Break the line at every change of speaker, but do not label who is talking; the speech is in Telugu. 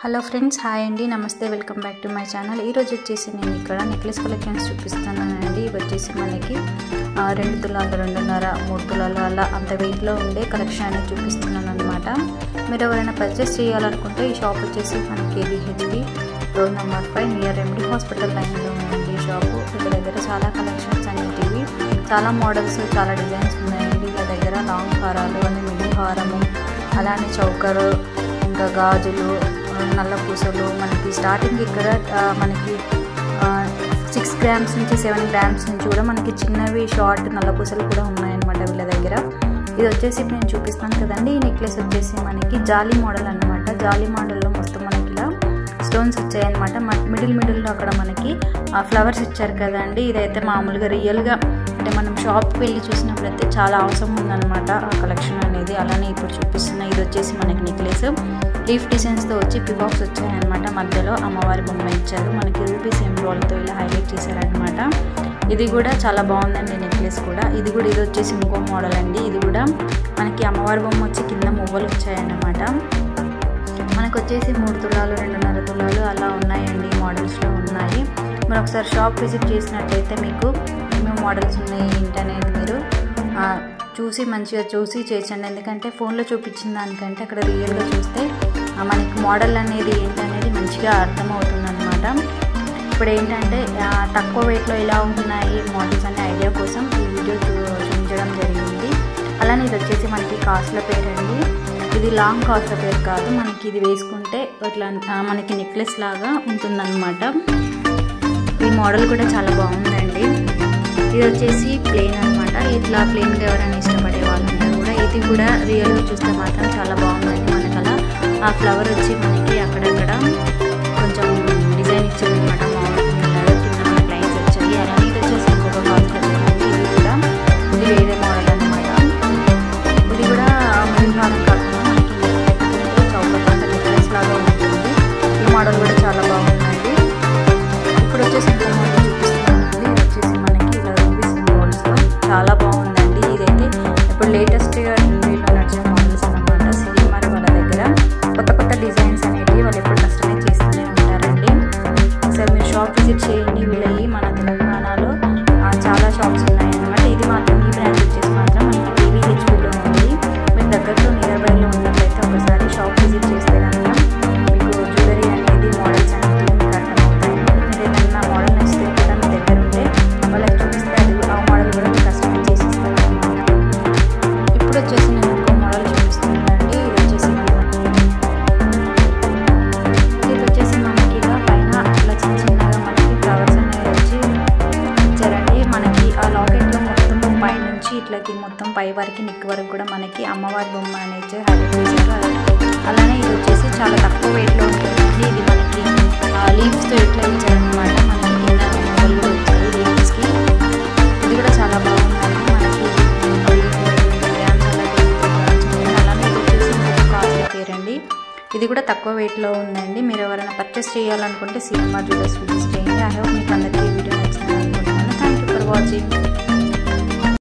హలో ఫ్రెండ్స్ హాయ్ అండి నమస్తే welcome back to my channel ఈరోజు వచ్చేసి నేను ఇక్కడ నెక్లెస్ కలెక్షన్స్ చూపిస్తున్నానండి ఇవి వచ్చేసి మనకి ఆ, రెండు తులాలు రెండున్నర మూడు తులాలు అలా అంత వెయిట్లో ఉండే కలెక్షన్ అనేది చూపిస్తున్నాను అనమాట మీరు ఎవరైనా పర్చేస్ చేయాలనుకుంటే ఈ షాప్ వచ్చేసి మనకి KBHP road number five near MD hospital లైన్లో ఉందండి ఈ షాపు ఇక్కడ దగ్గర చాలా కలెక్షన్స్ అనేటివి చాలా మోడల్స్ చాలా డిజైన్స్ ఉన్నాయండి వీళ్ళ దగ్గర లాంగ్ హారాలు అని మిడిల్ హారము అలానే చౌకరు ఇంకా గాజులు ఆ, నల్ల పూసలు మనకి స్టార్టింగ్ ఇక్కడ ఆ, మనకి సిక్స్ గ్రామ్స్ నుంచి సెవెన్ గ్రామ్స్ నుంచి కూడా మనకి చిన్నవి షార్ట్ నల్ల పూసలు కూడా ఉన్నాయన్నమాట వీళ్ళ దగ్గర ఇది వచ్చేసి ఇప్పుడు నేను చూపిస్తాను కదండి ఈ నెక్లెస్ వచ్చేసి మనకి జాలీ మోడల్ అన్నమాట జాలీ మోడల్లో మొత్తం మనకి ఇలా స్టోన్స్ వచ్చాయన్నమాట మ- మిడిల్ మిడిల్లో అక్కడ మనకి ఆ ఫ్లవర్స్ ఇచ్చారు కదండి ఇదైతే మామూలుగా రియల్గా అంటే మనం షాప్కి వెళ్ళి చూసినప్పుడైతే చాలా అవసరం ఉందన్నమాట ఆ కలెక్షన్ అనేది అలానే ఇప్పుడు చూపిస్తున్న ఇది వచ్చేసి మనకి నెక్లెస్ లీఫ్ డిజైన్స్తో వచ్చి పిబాక్స్ వచ్చాయన్నమాట మధ్యలో అమ్మవారి బొమ్మ ఇచ్చారు మనకి రూపీస్ ఎంబ్రాయిల్తో ఇలా హైలైట్ చేశారనమాట ఇది కూడా చాలా బాగుందండి నెక్లెస్ కూడా ఇది కూడా ఇది వచ్చేసి ఇంకో మోడల్ అండి ఇది కూడా మనకి అమ్మవారి బొమ్మ వచ్చి కింద మువ్వలు వచ్చాయన్నమాట మనకు వచ్చేసి మూడు తులాలు రెండున్నర తులాలు అలా ఉన్నాయండి ఈ మోడల్స్లో ఉన్నాయి మీరు ఒకసారి షాప్ విజిట్ చేసినట్టయితే మీకు ఏమేమి మోడల్స్ ఉన్నాయి ఏంటనేది మీరు ఆ, చూసి మంచిగా చూసి చేసండి ఎందుకంటే ఫోన్లో చూపించిన దానికంటే అక్కడ రియల్గా చూస్తే ఆ, మనకి మోడల్ అనేది ఏంటనేది మంచిగా అర్థమవుతుంది అనమాట ఇప్పుడు ఏంటంటే ఆ, తక్కువ వెయిట్లో ఎలా ఉంటున్నాయి మోడల్స్ అనే ఐడియా కోసం ఈ వీడియో చూ చూపించడం జరిగింది అలానే ఇది వచ్చేసి మనకి కాస్ట్ల పేరండి ఇది లాంగ్ కాస్ట్ల పేరు కాదు మనకి ఇది వేసుకుంటే ఇట్లా ఆ, మనకి నెక్లెస్ లాగా ఉంటుందన్నమాట ఈ మోడల్ కూడా చాలా బాగుందండి ఇది వచ్చేసి ప్లేన్ అనమాట ఇట్లా ప్లేన్గా ఎవరైనా ఇష్టపడే వాళ్ళంతా కూడా ఇది కూడా రియల్గా చూస్తే మాత్రం చాలా బాగుందండి మనకు అలా ఆ ఫ్లవర్ వచ్చి మనకి అక్కడక్కడ కొంచెం డిజైన్ ఇచ్చారనమాట మామూలుగా కింద మనకి లైన్స్ వచ్చాయి అలానే ఇది వచ్చేసి ఇంకొక కాస్ట్ అండి ఇది కూడా ఇది వేరే మోడల్ అనమాట ఇది కూడా మృగాలం కాకుండా మనకి పెట్టుకుంటే చౌకపాట నెక్లెస్ లాగా ఉంటుంది ఈ మోడల్ కూడా చాలా బాగుందండి ఇప్పుడు వచ్చేసి ఇంకో మోడల్ చూపిస్తున్నానండి ఇది వచ్చేసి మనకి ఇలా రూబీ సింబల్స్తో చాలా బాగుందండి ఇదైతే ఇప్పుడు లేటెస్ట్గా ట్రెండీలో నడిచిన మోడల్స్ అనమాట సినిమార్ వాళ్ళ దగ్గర కొత్త కొత్త డిజైన్స్ అనేవి వాళ్ళు ఎప్పుడు కస్టమైజ్ చేస్తూనే ఉంటారండి ఒకసారి మీరు షాప్ విజిట్ చేయండి వీళ్ళవి మన తెలంగాణలో ఆ, చాలా షాప్స్ ఉన్నాయన్నమాట ఇది మాత్రం ఈ బ్రాంచ్ వచ్చేసి మాత్రం మనకి టీవీహెచ్పీలో ఉంది మీరు దగ్గరలో నియర్ బైలో ఉన్నట్లయితే ఒకసారి షాప్ విజిట్ చేస్తే కనుక మీకు జ్యువెలరీ అనేది మోడల్స్ అనేవి మీకు అర్థమవుతాయి మీరు ఏదైనా మోడల్ నచ్చితే కూడా మీ దగ్గర ఉంటే వాళ్ళకి చూపిస్తే అది ఆ మోడల్ కూడా మీకు కస్టమైజ్ చేసి ఇస్తారు అన్నమాట ఇప్పుడు వచ్చేసి నేను ఇంకో మోడల్ చూపిస్తున్నానండి ఇది వచ్చేసి మనకి ఇది వచ్చేసి మనకి ఇలా పైన అట్లా చిన్న చిన్నగా మనకి ఫ్లవర్స్ అనేవి వచ్చి ఇచ్చారండి మనకి ఆ లాకెట్లో మొత్తం పై నుంచి ఇట్లకి మొత్తం పై వరకు నిక్ వరకు కూడా మనకి అమ్మవారి బొమ్మ అనేది హైలైట్ చేశారు అలా- అలానే ఇది వచ్చేసి చాలా తక్కువ వెయిట్లో ఉంటుందండి ఇది మనకి లీవ్స్తో ఇట్లా ఇచ్చారనమాట మనకి కింద మొగ్గలు కూడా వచ్చాయి లీవ్స్కి ఇది కూడా చాలా బాగుందండి మనకి గ్రామ్స్ అలా గ్రామ్స్ అలానే ఇది వచ్చేసి ఇంకొక కాస్ట్ పేరండి ఇది కూడా తక్కువ వెయిట్లో ఉందండి మీరు ఎవరైనా పర్చేస్ చేయాలనుకుంటే సినిమా జ్యువెలర్స్ విజిట్ చేయండి ఐ హోప్ మీకు అందరికీ ఈ వీడియో నచ్చింది అనుకుంటున్నాను థ్యాంక్ యూ ఫర్ వాచింగ్